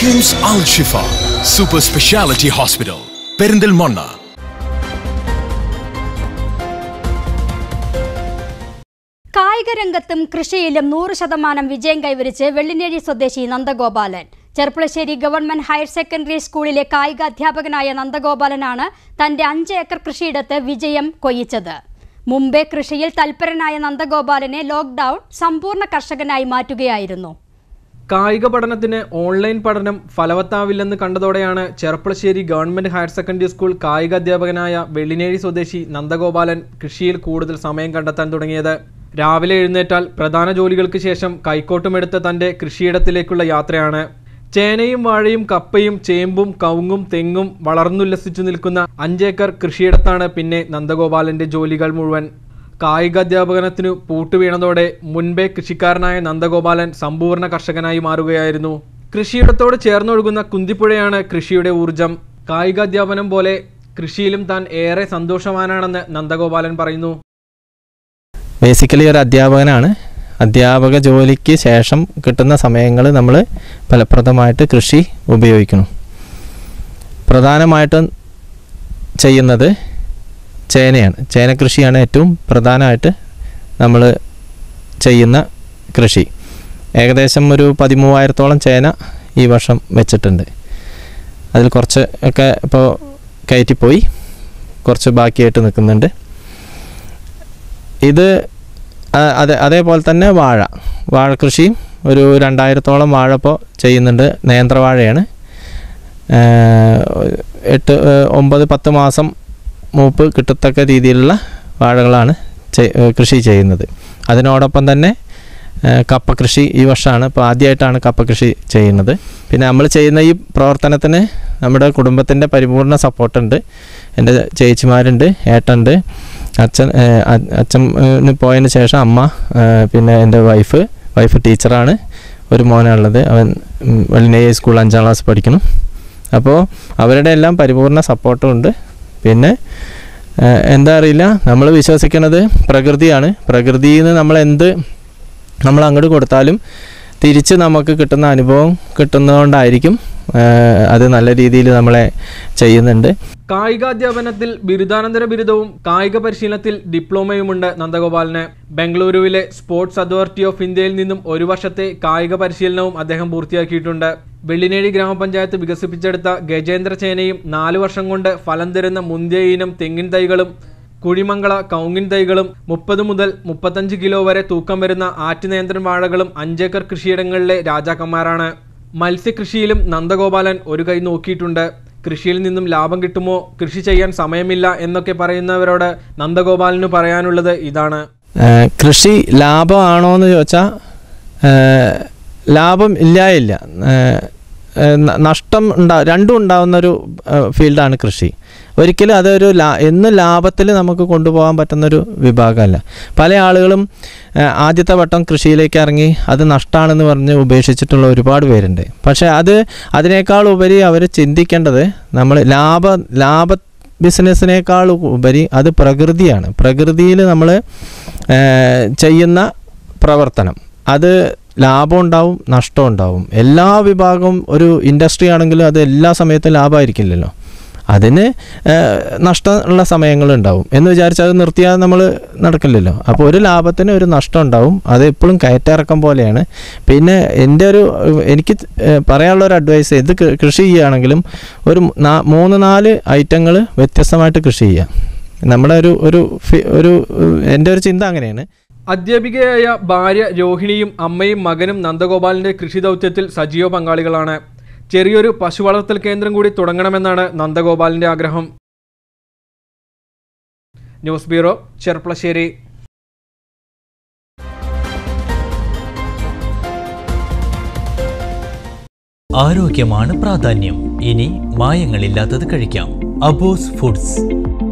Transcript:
KIMS Al Shifa super speciality hospital Perinthalmanna കായിക രംഗത്തും കൃഷിയിലും നൂറ് ശതമാനം വിജയം കൈവരിച്ച് വെള്ളിനേഴി സ്വദേശി Nandagopalan Cherpulassery government higher secondary സ്കൂളിലെ കായിക അധ്യാപകനായ നന്ദഗോപാലനാണ് തന്റെ അഞ്ച് ഏക്കർ കൃഷിയിടത്ത് വിജയം കൊയ്യിച്ചത് മുമ്പേ കൃഷിയിൽ തൽപരനായ നന്ദഗോപാലനെ ലോക്ക്ഡൌൺ സമ്പൂർണ്ണ കർഷകനായി മാറ്റുകയായിരുന്നു കായിക പഠനത്തിന് ഓൺലൈൻ പഠനം ഫലവത്താവില്ലെന്ന് കണ്ടതോടെയാണ് Cherpulassery government higher secondary school കായിക അധ്യാപകനായ വെള്ളിനേഴി സ്വദേശി നന്ദഗോപാലൻ കൃഷിയിൽ കൂടുതൽ സമയം കണ്ടെത്താൻ തുടങ്ങിയത് രാവിലെ എഴുന്നേറ്റാൽ പ്രധാന ജോലികൾക്ക് ശേഷം കൈക്കോട്ടുമെടുത്ത തന്റെ കൃഷിയിടത്തിലേക്കുള്ള യാത്രയാണ് ചേനയും വാഴയും കപ്പയും ചേമ്പും കവുങ്ങും തെങ്ങും വളർന്നുല്ലസിച്ചു നിൽക്കുന്ന അഞ്ചേക്കർ കൃഷിയിടത്താണ് പിന്നെ നന്ദഗോപാലന്റെ ജോലികൾ മുഴുവൻ കായികാധ്യാപകനത്തിനു പൂട്ടുവീണതോടെ മുൻപേ കൃഷിക്കാരനായ നന്ദഗോപാലൻ സമ്പൂർണ്ണ കർഷകനായി മാറുകയായിരുന്നു കൃഷിയിടത്തോട് ചേർന്നൊഴുകുന്ന കുന്തിപ്പുഴയാണ് കൃഷിയുടെ ഊർജം കായികാധ്യാപനം പോലെ കൃഷിയിലും താൻ ഏറെ സന്തോഷവാനാണെന്ന് നന്ദഗോപാലൻ പറയുന്നു ബേസിക്കലി ഒരു അധ്യാപകനാണ് അധ്യാപക ജോലിക്ക് ശേഷം കിട്ടുന്ന സമയങ്ങൾ നമ്മൾ ഫലപ്രദമായിട്ട് കൃഷി ഉപയോഗിക്കണം പ്രധാനമായിട്ടും ചെയ്യുന്നത് ചേനയാണ് ചേന കൃഷിയാണ് ഏറ്റവും പ്രധാനമായിട്ട് നമ്മൾ ചെയ്യുന്ന കൃഷി ഏകദേശം ഒരു പതിമൂവായിരത്തോളം ചേന ഈ വർഷം വെച്ചിട്ടുണ്ട് അതിൽ കുറച്ച് ഒക്കെ ഇപ്പോൾ കയറ്റിപ്പോയി കുറച്ച് ബാക്കിയായിട്ട് നിൽക്കുന്നുണ്ട് ഇത് ആ- അതെ അതേപോലെ തന്നെ വാഴ വാഴ കൃഷിയും ഒരു രണ്ടായിരത്തോളം വാഴ ഇപ്പോൾ ചെയ്യുന്നുണ്ട് നേന്ത്രവാഴയാണ് ആ, എട്ട് ആ, ഒമ്പത് പത്ത് മാസം മൂപ്പ് കിട്ടത്തക്ക രീതിയിലുള്ള വാഴകളാണ് ചെയ്- ഏ, കൃഷി ചെയ്യുന്നത് അതിനോടൊപ്പം തന്നെ ആ, കപ്പ കൃഷി ഈ വർഷമാണ് ഇപ്പോൾ ആദ്യമായിട്ടാണ് കപ്പ കൃഷി ചെയ്യുന്നത് പിന്നെ നമ്മൾ ചെയ്യുന്ന ഈ പ്രവർത്തനത്തിന് നമ്മുടെ കുടുംബത്തിൻ്റെ പരിപൂർണ സപ്പോർട്ടുണ്ട് എൻ്റെ ചേച്ചിമാരുണ്ട് ഏട്ടനുണ്ട് അച്ഛൻ ഏഹ്, അ- അച്ഛന് പോയതിന് ശേഷം അമ്മ ഏഹ്, പിന്നെ എൻ്റെ വൈഫ് വൈഫ് ടീച്ചറാണ് ഒരു മോനാണുള്ളത് അവൻ ഉം, വെള്ളിനേഴി സ്കൂൾ അഞ്ചാം ക്ലാസ് പഠിക്കണം അപ്പോൾ അവരുടെ എല്ലാം പരിപൂർണ സപ്പോർട്ടും ഉണ്ട് പിന്നെ ഏഹ്, എന്താ അറിയില്ല നമ്മൾ വിശ്വസിക്കുന്നത് പ്രകൃതിയാണ് പ്രകൃതിയിൽ നിന്ന് നമ്മൾ എന്ത് നമ്മൾ അങ്ങോട്ട് കൊടുത്താലും തിരിച്ച് നമുക്ക് കിട്ടുന്ന അനുഭവം കിട്ടുന്നതുകൊണ്ടായിരിക്കും ഏഹ്, അത് നല്ല രീതിയിൽ നമ്മളെ ചെയ്യുന്നുണ്ട് കായികാധ്യാപനത്തിൽ ബിരുദാനന്തര ബിരുദവും കായിക പരിശീലനത്തിൽ ഡിപ്ലോമയുമുണ്ട് നന്ദഗോപാലിന് ബംഗളൂരുവിലെ സ്പോർട്സ് അതോറിറ്റി ഓഫ് ഇന്ത്യയിൽ നിന്നും ഒരു വർഷത്തെ കായിക പരിശീലനവും അദ്ദേഹം പൂർത്തിയാക്കിയിട്ടുണ്ട് വെള്ളിനേഴി ഗ്രാമപഞ്ചായത്ത് വികസിപ്പിച്ചെടുത്ത ഗജേന്ദ്ര ചേനയും നാല് വർഷം കൊണ്ട് ഫലം തരുന്ന മുന്തിയ ഇനം തെങ്ങിൻ തൈകളും കുഴിമംഗള കൗങ്ങിൻ തൈകളും മുപ്പത് മുതൽ മുപ്പത്തഞ്ച് കിലോ വരെ തൂക്കം വരുന്ന ആറ്റുനേന്ത്രൻ വാഴകളും അഞ്ചേക്കർ കൃഷിയിടങ്ങളിലെ രാജാക്കന്മാരാണ് മത്സ്യകൃഷിയിലും നന്ദഗോപാലൻ ഒരു കൈ നോക്കിയിട്ടുണ്ട് കൃഷിയിൽ നിന്നും ലാഭം കിട്ടുമോ കൃഷി ചെയ്യാൻ സമയമില്ല എന്നൊക്കെ പറയുന്നവരോട് നന്ദഗോപാലിന് പറയാനുള്ളത് ഇതാണ് ഏഹ് കൃഷി ലാഭമാണോ എന്ന് ചോദിച്ചാൽ ലാഭം ഇല്ല ഇല്ല ഏഹ് ഏഹ് ന- നഷ്ടം ഉണ്ടാ രണ്ടും ഉണ്ടാവുന്നൊരു ഏഹ് ഫീൽഡാണ് കൃഷി ഒരിക്കലും അതൊരു ലാ എന്നും ലാഭത്തിൽ നമുക്ക് കൊണ്ടുപോകാൻ പറ്റുന്നൊരു വിഭാഗമല്ല പല ആളുകളും ഏഹ് ആദ്യത്തെ വട്ടം കൃഷിയിലേക്ക് ഇറങ്ങി അത് നഷ്ടമാണെന്ന് പറഞ്ഞ് ഉപേക്ഷിച്ചിട്ടുള്ള ഒരുപാട് പേരുണ്ട് പക്ഷേ അത് അതിനേക്കാൾ ഉപരി അവർ ചിന്തിക്കേണ്ടത് നമ്മൾ ലാഭ ലാഭ ബിസിനസ്സിനേക്കാൾ ഉപരി അത് പ്രകൃതിയാണ് പ്രകൃതിയിൽ നമ്മൾ ചെയ്യുന്ന പ്രവർത്തനം അത് ലാഭം ഉണ്ടാവും നഷ്ടം ഉണ്ടാവും എല്ലാ വിഭാഗവും ഒരു ഇൻഡസ്ട്രി ആണെങ്കിലും അത് എല്ലാ സമയത്തും ലാഭമായിരിക്കില്ലല്ലോ അതിന് ഏഹ്, നഷ്ടമുള്ള സമയങ്ങളുണ്ടാവും എന്ന് വിചാരിച്ച് അത് നിർത്തിയാൽ നമ്മൾ നടക്കില്ലല്ലോ അപ്പോൾ ഒരു ലാഭത്തിന് ഒരു നഷ്ടം ഉണ്ടാവും അത് എപ്പോഴും കയറ്റിറക്കം പോലെയാണ് പിന്നെ എൻ്റെ ഒരു എനിക്ക് ഏഹ്, പറയാനുള്ള ഒരു അഡ്വൈസ് ഇത് കൃ- കൃഷി ചെയ്യുകയാണെങ്കിലും ഒരു നാ- മൂന്ന് നാല് ഐറ്റങ്ങൾ വ്യത്യസ്തമായിട്ട് കൃഷി ചെയ്യാം നമ്മുടെ ഒരു ഒരു ഫി- ഒരു ഏഹ്, എൻ്റെ ഒരു ചിന്ത അങ്ങനെയാണ് അധ്യാപികയായ ഭാര്യ രോഹിണിയും അമ്മയും മകനും നന്ദഗോപാലിന്റെ കൃഷി ദൗത്യത്തിൽ സജീവ പങ്കാളികളാണ് ചെറിയൊരു പശു വളർത്തൽ കേന്ദ്രം കൂടി തുടങ്ങണമെന്നാണ് നന്ദഗോപാലിന്റെ ആഗ്രഹം ന്യൂസ് ബ്യൂറോ ചെർപ്പളശ്ശേരി ആരോഗ്യമാണ് പ്രാധാന്യം ഇനി മായങ്ങളില്ലാത്തത് കഴിക്കാം അബോസ് ഫുഡ്സ്